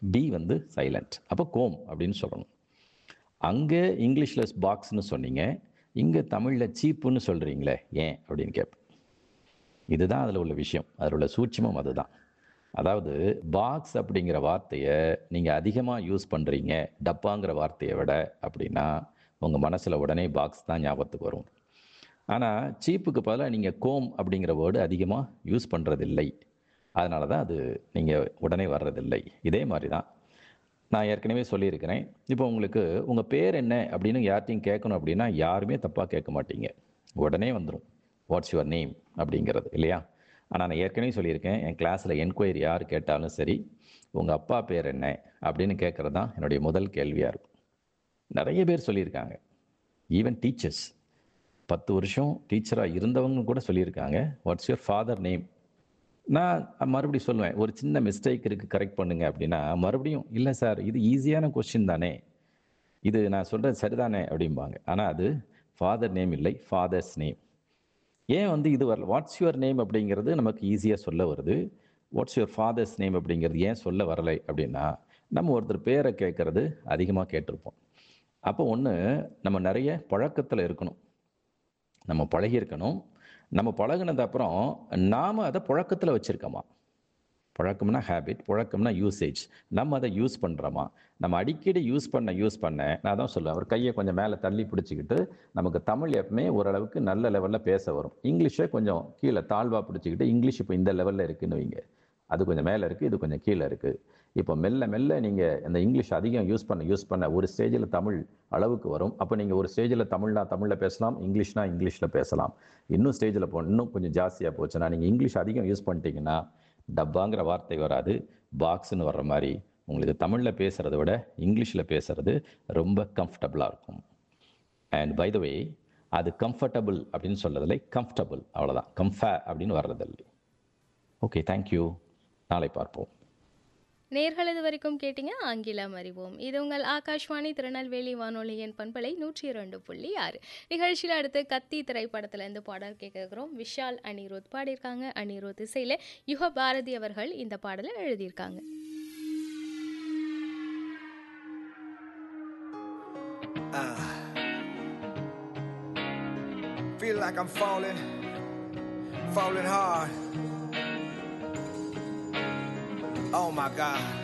B வந்து silent அப்போ கோம் அப்படின்னு சொல்லணும் அங்கே இங்கிலீஷில் பாக்ஸ்னு சொன்னீங்க இங்கே தமிழில் சீப்புன்னு சொல்கிறீங்களே ஏன் அப்படின்னு கேட்பேன் இதுதான் அதில் உள்ள விஷயம் அதில் உள்ள சூட்சமம் அதுதான் அதாவது பாக்ஸ் அப்படிங்கிற வார்த்தையை நீங்கள் அதிகமாக யூஸ் பண்ணுறீங்க டப்பாங்கிற வார்த்தையை விட அப்படின்னா உங்கள் மனசில் உடனே பாக்ஸ் தான் ஞாபகத்துக்கு வரும் ஆனால் சீப்புக்கு பதிலாக நீங்கள் கோம் அப்படிங்கிற வேர்டு அதிகமாக யூஸ் பண்ணுறதில்லை அதனால தான் அது நீங்கள் உடனே வர்றதில்லை இதே மாதிரி தான் நான் ஏற்கனவே சொல்லியிருக்கிறேன் இப்போ உங்களுக்கு உங்கள் பேர் என்ன அப்படின்னு யார்ட்டையும் கேட்கணும் அப்படின்னா யாருமே தப்பாக கேட்க மாட்டீங்க உடனே வந்துடும் வாட்ஸ் யுவர் நேம் அப்படிங்கிறது இல்லையா ஆனால் நான் ஏற்கனவே சொல்லியிருக்கேன் என் கிளாஸில் என்கொயரி யார் கேட்டாலும் சரி உங்கள் அப்பா பேர் என்ன அப்படின்னு கேட்குறது தான் என்னுடைய முதல் கேள்வியாக இருக்கும் நிறைய பேர் சொல்லியிருக்காங்க ஈவன் டீச்சர்ஸ் பத்து வருஷம் டீச்சராக இருந்தவங்க கூட சொல்லியிருக்காங்க வாட்ஸ் யுவர் ஃபாதர் நேம் நான் மறுபடியும் சொல்லுவேன் ஒரு சின்ன மிஸ்டேக் இருக்குது கரெக்ட் பண்ணுங்க அப்படின்னா மறுபடியும் இல்லை சார் இது ஈஸியான கொஸ்டின் தானே இது நான் சொல்கிறது சரிதானே அப்படிம்பாங்க ஆனால் அது ஃபாதர் நேம் இல்லை ஃபாதர்ஸ் நேம் ஏன் வந்து இது வரல வாட்ஸ் யுவர் நேம் அப்படிங்கிறது நமக்கு ஈஸியாக சொல்ல வருது வாட்ஸ் யுவர் ஃபாதர்ஸ் நேம் அப்படிங்கிறது ஏன் சொல்ல வரலை அப்படின்னா நம்ம ஒருத்தர் பேரை கேட்கறது அதிகமாக கேட்டிருப்போம் அப்போ ஒன்று நம்ம நிறைய பழக்கத்தில் இருக்கணும் நம்ம பழகியிருக்கணும் நம்ம பழகினது அப்புறம் நாம் அதை புழக்கத்தில் வச்சுருக்கோமா பழக்கம்னா ஹேபிட் புழக்கம்னா யூசேஜ் நம்ம அதை யூஸ் பண்ணுறோமா நம்ம அடிக்கடி யூஸ் பண்ண யூஸ் பண்ண நான் தான் சொல்லுவேன் ஒரு கையை கொஞ்சம் மேலே தள்ளி பிடிச்சிக்கிட்டு நமக்கு தமிழ் எப்பவுமே ஓரளவுக்கு நல்ல லெவலில் பேச வரும் இங்கிலீஷை கொஞ்சம் கீழே தாழ்வாக பிடிச்சிக்கிட்டு இங்கிலீஷ் இப்போ இந்த லெவலில் இருக்குன்னு வைங்க அது கொஞ்சம் மேலே இருக்குது இது கொஞ்சம் கீழே இருக்குது இப்போ மெல்ல மெல்ல நீங்கள் இந்த இங்கிலீஷ் அதிகம் யூஸ் பண்ண யூஸ் பண்ண ஒரு ஸ்டேஜில் தமிழ் அளவுக்கு வரும் அப்போ நீங்கள் ஒரு ஸ்டேஜில் தமிழ்னா தமிழில் பேசலாம் இங்கிலீஷ்னா இங்கிலீஷில் பேசலாம் இன்னும் ஸ்டேஜில் போ இன்னும் கொஞ்சம் ஜாஸ்தியாக போச்சுன்னா நீங்கள் இங்கிலீஷ் அதிகம் யூஸ் பண்ணிட்டீங்கன்னா டப்பாங்கிற வார்த்தை வராது பாக்ஸ்னு வர்ற மாதிரி உங்களுக்கு தமிழில் பேசுகிறத விட இங்கிலீஷில் பேசுகிறது ரொம்ப கம்ஃபர்டபுளாக இருக்கும் அண்ட் பை த வே அது கம்ஃபர்டபுள் அப்படின்னு சொல்றதில்லை கம்ஃபர்டபுள் அவ்வளோதான் கம்ஃபே அப்படின்னு வர்றதில்லை ஓகே தேங்க்யூ நாளை பார்ப்போம் நேர்கள் இது வரைக்கும் கேட்டீங்க ஆங்கிலம் அறிவோம் இது உங்கள் ஆகாஷ்வாணி திருநெல்வேலி வானொலியின் பண்பலை நூற்றி இரண்டு புள்ளி ஆறு நிகழ்ச்சியில் அடுத்து கத்தி திரைப்படத்திலேருந்து பாடல் கேட்குறோம் விஷால் அனிருத் பாடியிருக்காங்க அனிருத் இசையில் யுக பாரதி அவர்கள் இந்த பாடலை எழுதியிருக்காங்க Ah. Feel like I'm falling, falling hard. Oh my God.